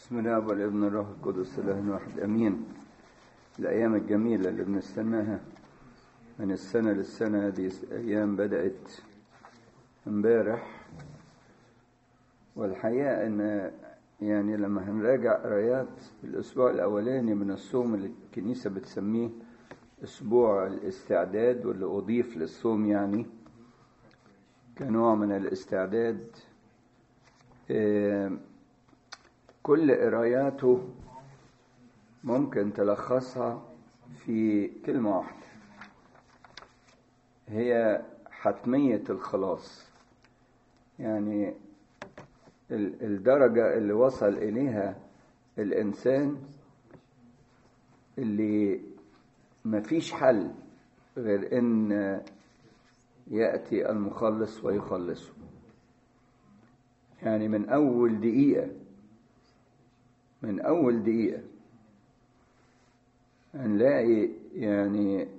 بسم الله والابن الروح القدس الاله الواحد امين الايام الجميله اللي بنستناها من السنه للسنه هذه ايام بدات امبارح والحقيقه ان يعني لما هنراجع قرايات الاسبوع الاولاني من الصوم اللي الكنيسه بتسميه اسبوع الاستعداد واللي اضيف للصوم يعني كنوع من الاستعداد كل قراياته ممكن تلخصها في كلمة واحدة هي حتمية الخلاص يعني الدرجة اللي وصل إليها الإنسان اللي مفيش حل غير إن يأتي المخلص ويخلصه يعني من أول دقيقة من أول دقيقة هنلاقي يعني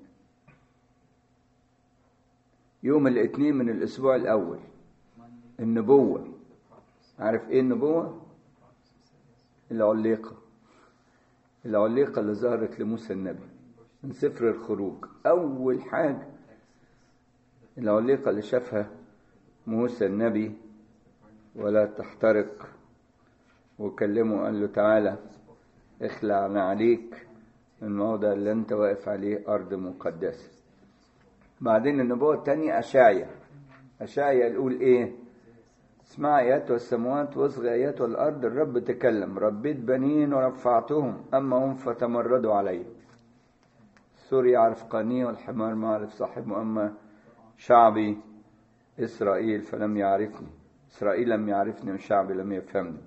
يوم الاثنين من الأسبوع الأول النبوة عارف إيه النبوة؟ العليقة العليقة اللي ظهرت لموسى النبي من سفر الخروج أول حاجة العليقة اللي شافها موسى النبي ولا تحترق وكلمه قال له تعالى اخلع عليك الموضع اللي انت واقف عليه ارض مقدسه بعدين النبوه الثانيه اشعيا اشعيا يقول ايه اسمع ايات السماوات واصغي ايات الارض الرب تكلم ربيت بنين ورفعتهم اما هم فتمردوا علي سوري يعرف قانيه والحمار ما عرف صاحبه اما شعبي اسرائيل فلم يعرفني اسرائيل لم يعرفني وشعبي لم يفهمني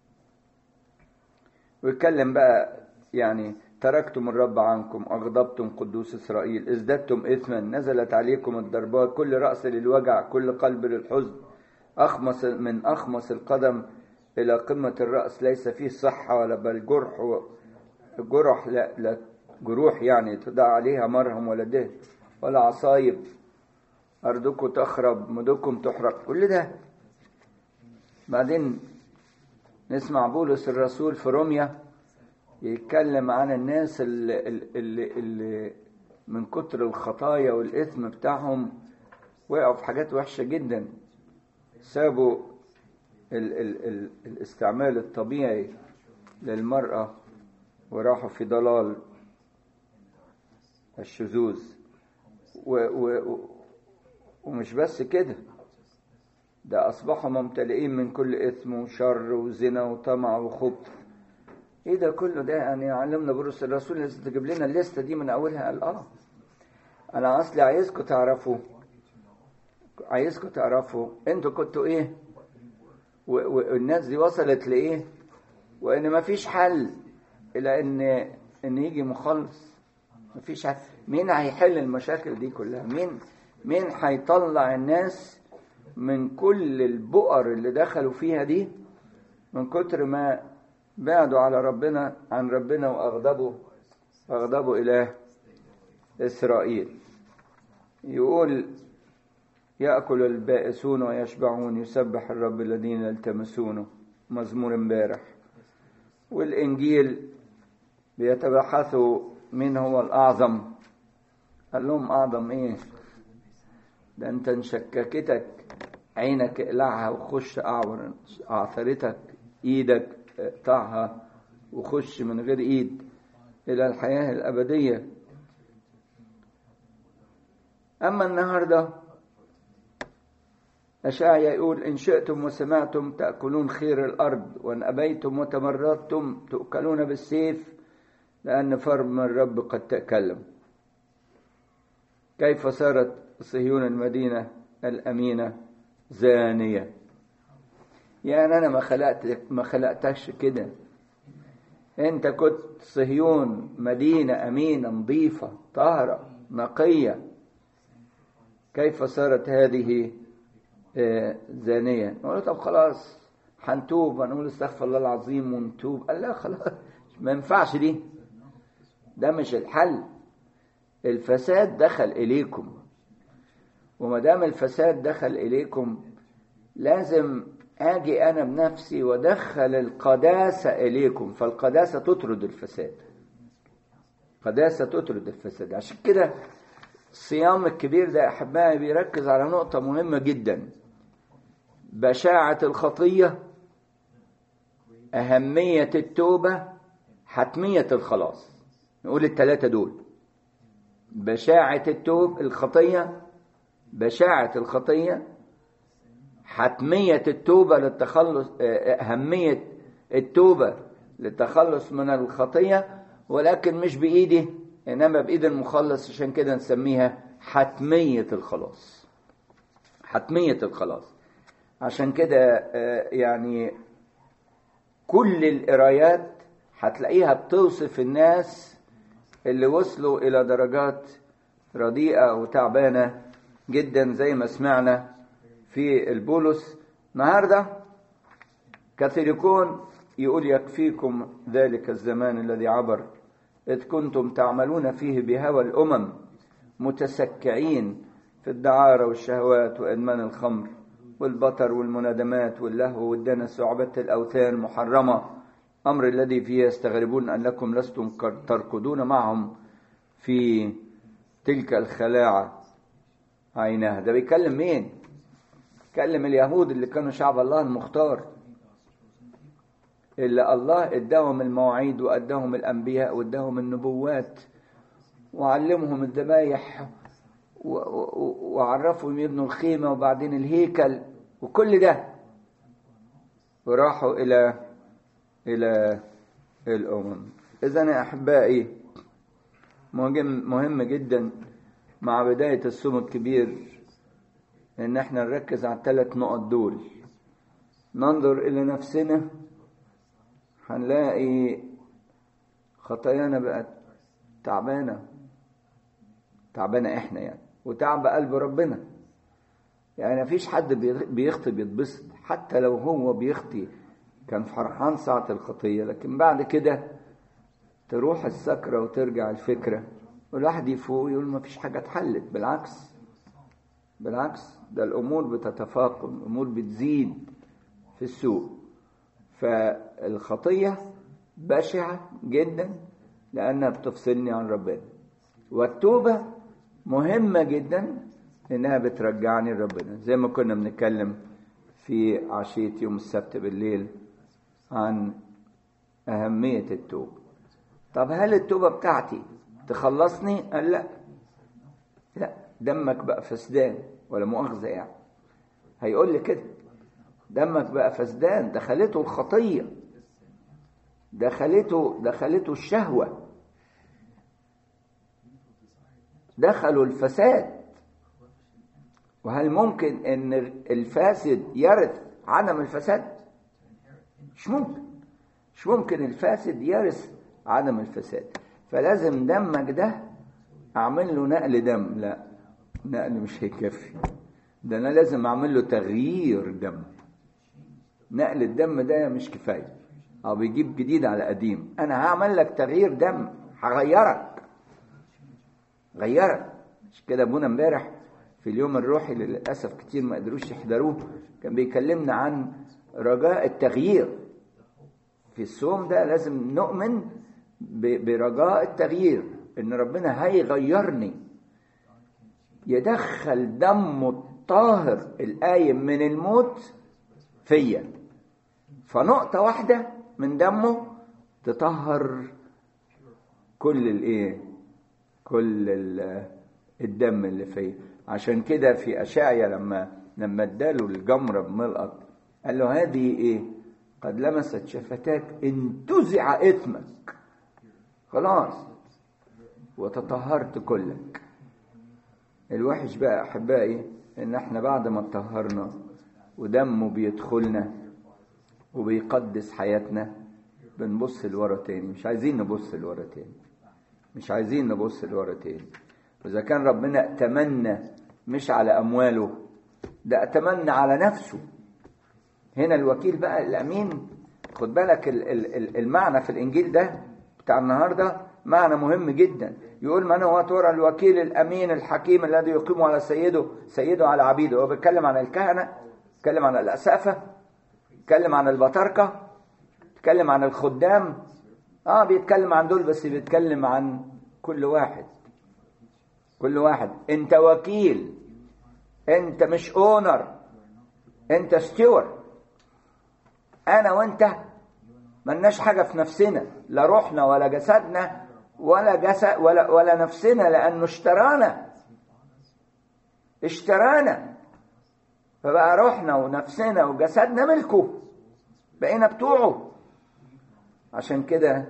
ويتكلم بقى يعني تركتم الرب عنكم أغضبتم قدوس إسرائيل ازددتم إثما نزلت عليكم الضربات كل رأس للوجع كل قلب للحزن أخمص من أخمص القدم إلى قمة الرأس ليس فيه صحة ولا بل جرح و... جرح لا, لا جروح يعني تدع عليها مرهم ولا دهن ولا عصايب أرضكم تخرب مدنكم تحرق كل ده بعدين نسمع بولس الرسول في روميا يتكلم عن الناس اللي, اللي, اللي من كتر الخطايا والإثم بتاعهم وقعوا في حاجات وحشة جدا سابوا ال ال ال الاستعمال الطبيعي للمرأة وراحوا في ضلال الشذوذ و و ومش بس كده ده أصبحوا ممتلئين من كل إثم وشر وزنا وطمع وخبث إيه ده كله ده يعني علمنا بولس الرسول لازم تجيب لنا الليستة دي من أولها قال آه أنا أصلي عايزكم تعرفوا عايزكم تعرفوا أنتوا كنتوا إيه والناس دي وصلت لإيه وإن مفيش حل إلى إن إن يجي مخلص مفيش حل مين هيحل المشاكل دي كلها مين مين هيطلع الناس من كل البؤر اللي دخلوا فيها دي من كتر ما بعدوا على ربنا عن ربنا واغضبوا اغضبوا اله اسرائيل يقول ياكل البائسون ويشبعون يسبح الرب الذين يلتمسونه مزمور امبارح والانجيل بيتبحثوا مين هو الاعظم قال لهم اعظم ايه ده انت انشككتك عينك اقلعها وخش اعور اعثرتك ايدك اقطعها وخش من غير ايد الى الحياه الابديه اما النهارده أشعيا يقول إن شئتم وسمعتم تأكلون خير الأرض وإن أبيتم وتمردتم تؤكلون بالسيف لأن فرم الرب قد تأكلم كيف صارت صهيون المدينة الأمينة زانية يعني أنا ما خلقت ما خلقتكش كده أنت كنت صهيون مدينة أمينة نظيفة طاهرة نقية كيف صارت هذه زانية نقول طب خلاص هنتوب هنقول استغفر الله العظيم ونتوب قال لا خلاص ما ينفعش دي ده مش الحل الفساد دخل إليكم وما دام الفساد دخل إليكم لازم اجي انا بنفسي وادخل القداسه اليكم فالقداسه تطرد الفساد قداسه تطرد الفساد عشان كده الصيام الكبير ده احبائي بيركز على نقطه مهمه جدا بشاعه الخطيه اهميه التوبه حتميه الخلاص نقول الثلاثه دول بشاعه التوب الخطيه بشاعه الخطيه حتمية التوبة للتخلص أهمية التوبة للتخلص من الخطية ولكن مش بإيدي إنما بإيد المخلص عشان كده نسميها حتمية الخلاص حتمية الخلاص عشان كده يعني كل القرايات هتلاقيها بتوصف الناس اللي وصلوا إلى درجات رديئة وتعبانة جدا زي ما سمعنا في البولس النهارده كاثوليكون يقول يكفيكم ذلك الزمان الذي عبر إذ كنتم تعملون فيه بهوى الأمم متسكعين في الدعارة والشهوات وإدمان الخمر والبطر والمنادمات واللهو والدنس وعبادة الأوثان المحرمة أمر الذي فيه يستغربون أنكم لستم تركضون معهم في تلك الخلاعة عينها ده بيكلم مين؟ كلم اليهود اللي كانوا شعب الله المختار اللي الله اداهم المواعيد واداهم الانبياء واداهم النبوات وعلمهم الذبايح وعرفهم يبنوا الخيمه وبعدين الهيكل وكل ده وراحوا الى الى الامم اذا يا احبائي مهم مهم جدا مع بدايه الصوم الكبير ان احنا نركز على الثلاث نقط دول ننظر الى نفسنا هنلاقي خطايانا بقت تعبانة تعبانة احنا يعني وتعب قلب ربنا يعني مفيش حد بيخطي بيتبسط حتى لو هو بيخطي كان فرحان ساعة الخطية لكن بعد كده تروح السكرة وترجع الفكرة والواحد يفوق يقول مفيش حاجة اتحلت بالعكس بالعكس ده الأمور بتتفاقم الأمور بتزيد في السوق فالخطية بشعة جدا لأنها بتفصلني عن ربنا والتوبة مهمة جدا إنها بترجعني لربنا زي ما كنا بنتكلم في عشية يوم السبت بالليل عن أهمية التوبة طب هل التوبة بتاعتي تخلصني؟ قال لا لا دمك بقى فسدان ولا مؤاخذة يعني هيقول لي كده دمك بقى فسدان دخلته الخطية دخلته دخلته الشهوة دخلوا الفساد وهل ممكن ان الفاسد يرث عدم الفساد مش ممكن مش ممكن الفاسد يرث عدم الفساد فلازم دمك ده اعمل له نقل دم لا نقل مش هيكفي ده انا لازم اعمل له تغيير دم نقل الدم ده مش كفايه او بيجيب جديد على قديم انا هعمل لك تغيير دم هغيرك غيرك مش كده ابونا امبارح في اليوم الروحي اللي للاسف كتير ما قدروش يحضروه كان بيكلمنا عن رجاء التغيير في الصوم ده لازم نؤمن برجاء التغيير ان ربنا هيغيرني يدخل دمه الطاهر القايم من الموت فيا فنقطة واحدة من دمه تطهر كل الايه كل الدم اللي فيه عشان كده في اشعيا لما لما اداله الجمره بملقط قال له هذه ايه قد لمست شفتاك انتزع اثمك خلاص وتطهرت كلك الوحش بقى احبائي ان احنا بعد ما اتطهرنا ودمه بيدخلنا وبيقدس حياتنا بنبص لورا تاني مش عايزين نبص لورا تاني مش عايزين نبص لورا تاني واذا كان ربنا اتمنى مش على امواله ده اتمنى على نفسه هنا الوكيل بقى الامين خد بالك المعنى في الانجيل ده بتاع النهارده معنى مهم جدا يقول من هو ترى الوكيل الامين الحكيم الذي يقيم على سيده سيده على عبيده هو بيتكلم عن الكهنه بيتكلم عن الاسافه بيتكلم عن البطاركة بيتكلم عن الخدام اه بيتكلم عن دول بس بيتكلم عن كل واحد كل واحد انت وكيل انت مش اونر انت ستيور انا وانت ملناش حاجة في نفسنا لا روحنا ولا جسدنا ولا جسد ولا ولا نفسنا لانه اشترانا اشترانا فبقى روحنا ونفسنا وجسدنا ملكه بقينا بتوعه عشان كده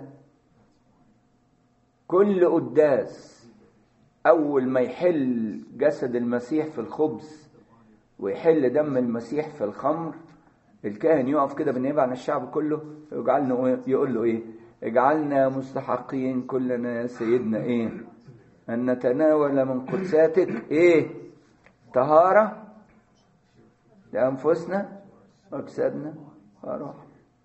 كل قداس أول ما يحل جسد المسيح في الخبز ويحل دم المسيح في الخمر الكاهن يقف كده بالنيابة عن الشعب كله ويجعلنا يقول له إيه اجعلنا مستحقين كلنا يا سيدنا إيه أن نتناول من قدساتك إيه طهارة لأنفسنا وأجسادنا وأرواحنا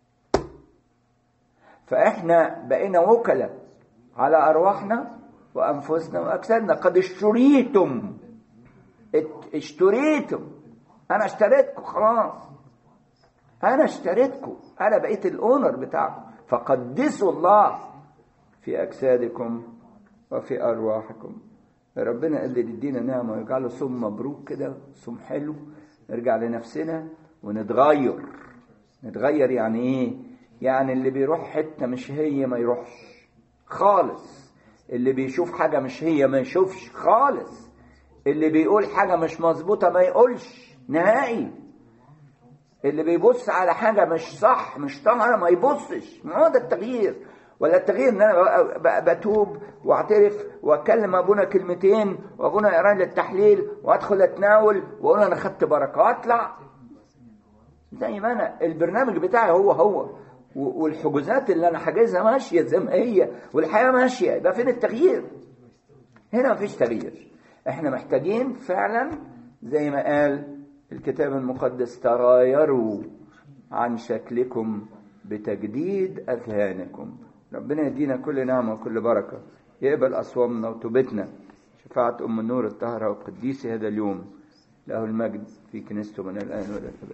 فإحنا بقينا وكلاء على أرواحنا وأنفسنا وأجسادنا قد اشتريتم اشتريتم أنا اشتريتكم خلاص أنا اشتريتكم أنا بقيت الأونر بتاعكم فقدسوا الله في أجسادكم وفي أرواحكم ربنا اللي يدينا نعمة ويجعله صوم مبروك كده صوم حلو نرجع لنفسنا ونتغير نتغير يعني ايه يعني اللي بيروح حتة مش هي ما يروحش خالص اللي بيشوف حاجة مش هي ما يشوفش خالص اللي بيقول حاجة مش مظبوطة ما يقولش نهائي اللي بيبص على حاجة مش صح مش طاهرة ما يبصش ما هو ده التغيير ولا التغيير ان انا بتوب واعترف واتكلم ابونا كلمتين وابونا يقرا لي التحليل وادخل اتناول واقول انا خدت بركه واطلع زي ما انا البرنامج بتاعي هو هو والحجوزات اللي انا حاجزها ماشيه زي ما هي والحياه ماشيه يبقى فين التغيير؟ هنا مفيش تغيير احنا محتاجين فعلا زي ما قال الكتاب المقدس تغايروا عن شكلكم بتجديد اذهانكم ربنا يدينا كل نعمه وكل بركه يقبل اصوامنا وتوبتنا شفاعه ام النور الطاهره وقديس هذا اليوم له المجد في كنيسته من الان والى